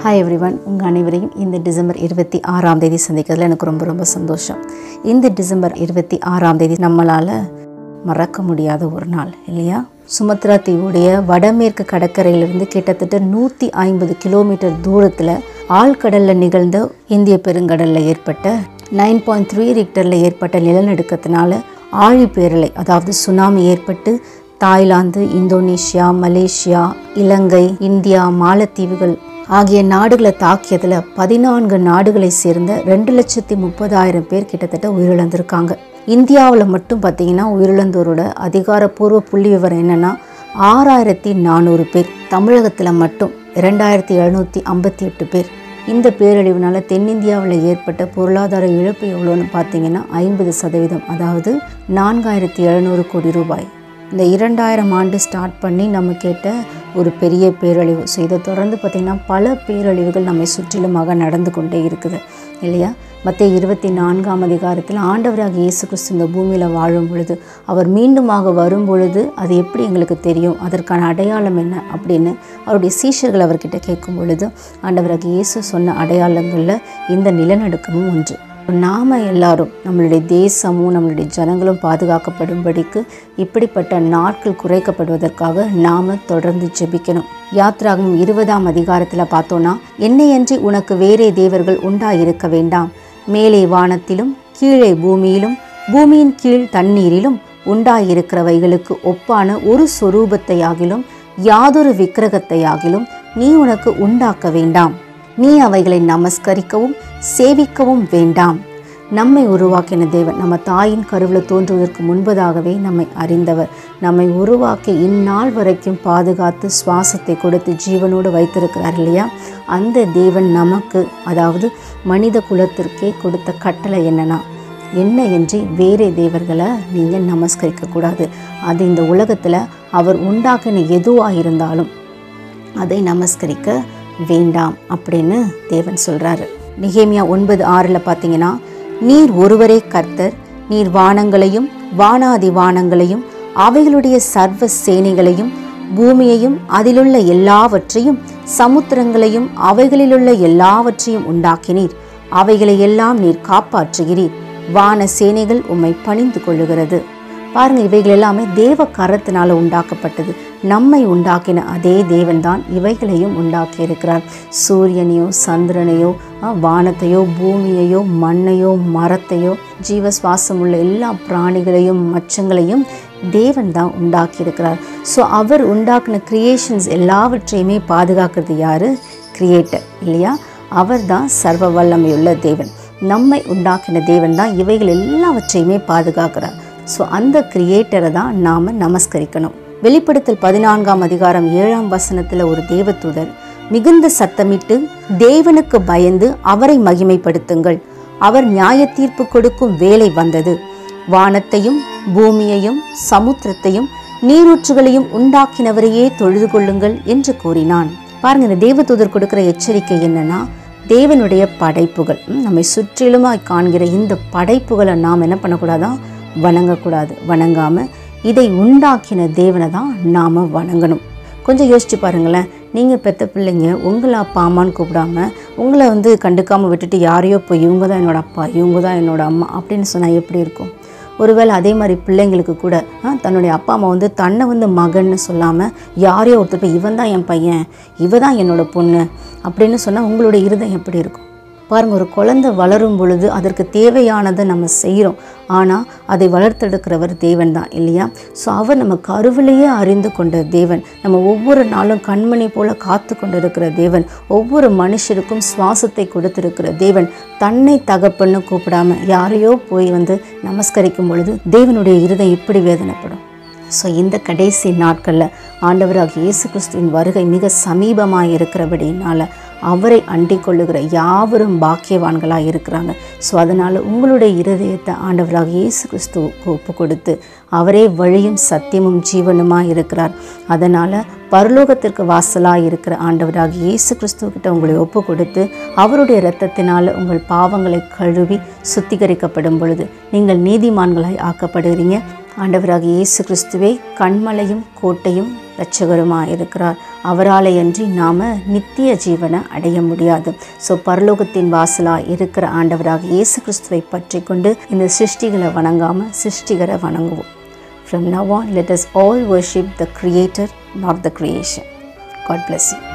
Hi everyone உங்கள் அனைவரையும் இந்த டிசம்பர் இருபத்தி ஆறாம் தேதி சந்திக்கிறதுல எனக்கு ரொம்ப ரொம்ப சந்தோஷம் இந்த டிசம்பர் இருபத்தி ஆறாம் தேதி நம்மளால் மறக்க முடியாத ஒரு நாள் இல்லையா சுமத்ரா தீவுடைய வடமேற்கு கடற்கரையிலிருந்து கிட்டத்தட்ட நூற்றி ஐம்பது கிலோமீட்டர் தூரத்தில் ஆழ்கடலில் நிகழ்ந்த இந்திய பெருங்கடலில் ஏற்பட்ட நைன் பாயிண்ட் த்ரீ ரிக்டரில் ஏற்பட்ட நிலநடுக்கத்தினால ஆழிப்பேரலை அதாவது சுனாமி ஏற்பட்டு Thailand Indonesia Malaysia Ilangai India மாலத்தீவுகள் ஆகிய நாடுகளை தாக்கியதில் பதினான்கு நாடுகளை சேர்ந்த ரெண்டு லட்சத்தி முப்பதாயிரம் பேர் கிட்டத்தட்ட உயிரிழந்திருக்காங்க இந்தியாவில் மட்டும் பார்த்தீங்கன்னா உயிரிழந்தோரோட அதிகாரப்பூர்வ புள்ளி விவரம் என்னென்னா ஆறாயிரத்தி நானூறு பேர் தமிழகத்தில் மட்டும் இரண்டாயிரத்தி எழுநூற்றி ஐம்பத்தி எட்டு பேர் இந்த பேரழிவுனால தென்னிந்தியாவில் ஏற்பட்ட பொருளாதார இழப்பு எவ்வளோன்னு பார்த்தீங்கன்னா ஐம்பது சதவீதம் அதாவது நான்காயிரத்தி எழுநூறு கோடி ரூபாய் இந்த இரண்டாயிரம் ஆண்டு ஸ்டார்ட் பண்ணி நம்ம கேட்ட ஒரு பெரிய பேரழிவு ஸோ இதை தொடர்ந்து பார்த்திங்கன்னா பல பேரழிவுகள் நம்மை சுற்றிலுமாக நடந்து கொண்டே இருக்குது இல்லையா மற்ற இருபத்தி நான்காம் அதிகாரத்தில் ஆண்டவராக இயேசு கிறிஸ்து இந்த பூமியில் வாழும் பொழுது அவர் மீண்டுமாக வரும் பொழுது அது எப்படி எங்களுக்கு தெரியும் அதற்கான அடையாளம் என்ன அப்படின்னு அவருடைய சீஷர்கள் அவர்கிட்ட கேட்கும் பொழுது ஆண்டவராக இயேசு சொன்ன அடையாளங்களில் இந்த நிலநடுக்கமும் ஒன்று நாம் எல்லாரும் நம்மளுடைய தேசமும் நம்மளுடைய ஜனங்களும் பாதுகாக்கப்படும்படிக்கு இப்படிப்பட்ட நாட்கள் குறைக்கப்படுவதற்காக நாம் தொடர்ந்து ஜெபிக்கணும் யாத்ராகும் இருபதாம் அதிகாரத்தில் பார்த்தோன்னா என்னையன்றி உனக்கு வேறே தேவர்கள் உண்டாயிருக்க வேண்டாம் மேலே வானத்திலும் கீழே பூமியிலும் பூமியின் கீழ் தண்ணீரிலும் உண்டாயிருக்கிறவைகளுக்கு ஒப்பான ஒரு சொரூபத்தையாகிலும் யாதொரு விக்கிரகத்தையாகிலும் நீ உனக்கு உண்டாக்க வேண்டாம் நீ அவைகளை நமஸ்கரிக்கவும் சேவிக்கவும் வேண்டாம் நம்மை உருவாக்கின தேவன் நம்ம தாயின் கருவில் தோன்றுவதற்கு முன்பதாகவே நம்மை அறிந்தவர் நம்மை உருவாக்கி இந்நாள் வரைக்கும் பாதுகாத்து சுவாசத்தை கொடுத்து ஜீவனோடு வைத்திருக்கிறார் இல்லையா அந்த தேவன் நமக்கு அதாவது மனித குலத்திற்கே கொடுத்த கட்டளை என்னன்னா என்ன என்று வேறே தேவர்களை நீங்கள் நமஸ்கரிக்கக்கூடாது அது இந்த உலகத்தில் அவர் உண்டாக்கின எதுவாக இருந்தாலும் அதை நமஸ்கரிக்க வேண்டாம் அப்படின்னு தேவன் சொல்கிறாரு நிகேமியா ஒன்பது ஆறில் பார்த்தீங்கன்னா நீர் ஒருவரே கர்த்தர் நீர் வானங்களையும் வானாதி வானங்களையும் அவைகளுடைய சர்வ சேனைகளையும் பூமியையும் அதிலுள்ள எல்லாவற்றையும் சமுத்திரங்களையும் அவைகளிலுள்ள எல்லாவற்றையும் உண்டாக்கினீர் அவைகளை எல்லாம் நீர் காப்பாற்றுகிறீர் வான சேனைகள் உம்மை பணிந்து கொள்ளுகிறது பாருங்க இவைகள் எல்லாமே தேவ கரத்தினால உண்டாக்கப்பட்டது நம்மை உண்டாக்கின அதே தேவன்தான் இவைகளையும் உண்டாக்கி இருக்கிறார் சூரியனையோ சந்திரனையோ வானத்தையோ பூமியையோ மண்ணையோ மரத்தையோ ஜீவ சுவாசம் உள்ள எல்லா பிராணிகளையும் மச்சங்களையும் தேவன் தான் உண்டாக்கி இருக்கிறார் ஸோ அவர் உண்டாக்கின கிரியேஷன்ஸ் எல்லாவற்றையுமே பாதுகாக்கிறது யாரு கிரியேட்டர் இல்லையா அவர் தான் சர்வ வல்லமையுள்ள தேவன் நம்மை உண்டாக்கின தேவன் தான் இவைகள் எல்லாவற்றையுமே பாதுகாக்கிறார் ஸோ அந்த கிரியேட்டரை தான் நாம் நமஸ்கரிக்கணும் வெளிப்படுத்தல் பதினான்காம் அதிகாரம் ஏழாம் வசனத்தில் ஒரு தேவதூதர் மிகுந்த சத்தமிட்டு தேவனுக்கு பயந்து அவரை மகிமைப்படுத்துங்கள் அவர் நியாய தீர்ப்பு கொடுக்கும் வேலை வந்தது வானத்தையும் பூமியையும் சமுத்திரத்தையும் நீரூற்றுகளையும் உண்டாக்கினவரையே தொழுது கொள்ளுங்கள் என்று கூறினான் பாருங்க இந்த தேவதூதர் கொடுக்கிற எச்சரிக்கை என்னன்னா தேவனுடைய படைப்புகள் நம்மை சுற்றிலுமாய் காண்கிற இந்த படைப்புகளை நாம் என்ன பண்ணக்கூடாதான் வணங்கக்கூடாது வணங்காமல் இதை உண்டாக்கின தேவனை தான் நாம் வணங்கணும் கொஞ்சம் யோசிச்சு பாருங்களேன் நீங்கள் பெற்ற பிள்ளைங்க உங்களை அப்பா அம்மான்னு கூப்பிடாம உங்களை வந்து கண்டுக்காமல் விட்டுட்டு யாரையோ போய் இவங்க தான் என்னோட அப்பா இவங்க தான் என்னோட அம்மா அப்படின்னு சொன்னால் எப்படி இருக்கும் ஒருவேளை அதே மாதிரி பிள்ளைங்களுக்கு கூட தன்னுடைய அப்பா அம்மா வந்து தன்னை வந்து மகன்னு சொல்லாமல் யாரையோ ஒருத்தர் போய் இவன் தான் என் பையன் இவ தான் என்னோட பொண்ணு அப்படின்னு சொன்னால் உங்களுடைய இருதயம் எப்படி இருக்கும் பாருங்கள் ஒரு குழந்தை வளரும் பொழுது அதற்கு தேவையானதை நம்ம செய்கிறோம் ஆனால் அதை வளர்த்தெடுக்கிறவர் தேவன் தான் இல்லையா ஸோ அவர் நம்ம கருவிலேயே அறிந்து கொண்ட தேவன் நம்ம ஒவ்வொரு நாளும் கண்மணி போல காத்து கொண்டிருக்கிற தேவன் ஒவ்வொரு மனுஷருக்கும் சுவாசத்தை கொடுத்திருக்கிற தேவன் தன்னை தகப்பன்னு கூப்பிடாம யாரையோ போய் வந்து நமஸ்கரிக்கும் பொழுது தேவனுடைய இருதம் இப்படி வேதனைப்படும் ஸோ இந்த கடைசி நாட்களில் ஆண்டவராக இயேசு கிறிஸ்துவின் வருகை மிக சமீபமாக இருக்கிறபடினால அவரை அண்டிக் கொள்ளுகிற யாவரும் பாக்கியவான்களாக இருக்கிறாங்க ஸோ அதனால் உங்களுடைய இருதயத்தை ஆண்டவராக இயேசு கிறிஸ்துவுக்கு ஒப்பு கொடுத்து அவரே வழியும் சத்தியமும் ஜீவனுமாக இருக்கிறார் அதனால் பரலோகத்திற்கு வாசலாக இருக்கிற ஆண்டவராக இயேசு கிறிஸ்துவக்கிட்ட உங்களை ஒப்பு கொடுத்து அவருடைய இரத்தத்தினால் உங்கள் பாவங்களை கழுவி சுத்திகரிக்கப்படும் பொழுது நீங்கள் நீதிமான்களாய் ஆக்கப்படுகிறீங்க ஆண்டவராக இயேசு கிறிஸ்துவே கண்மலையும் கோட்டையும் இரட்சகருமாக இருக்கிறார் அவராலே அன்றி நாம் நித்திய ஜீவனை அடைய முடியாது ஸோ பரலோகத்தின் வாசலாக இருக்கிற ஆண்டவராக இயேசு கிறிஸ்துவை பற்றி கொண்டு இந்த சிருஷ்டிகளை வணங்காமல் சிருஷ்டிகரை வணங்குவோம் From now on, let us all worship the Creator, not the creation. God bless you.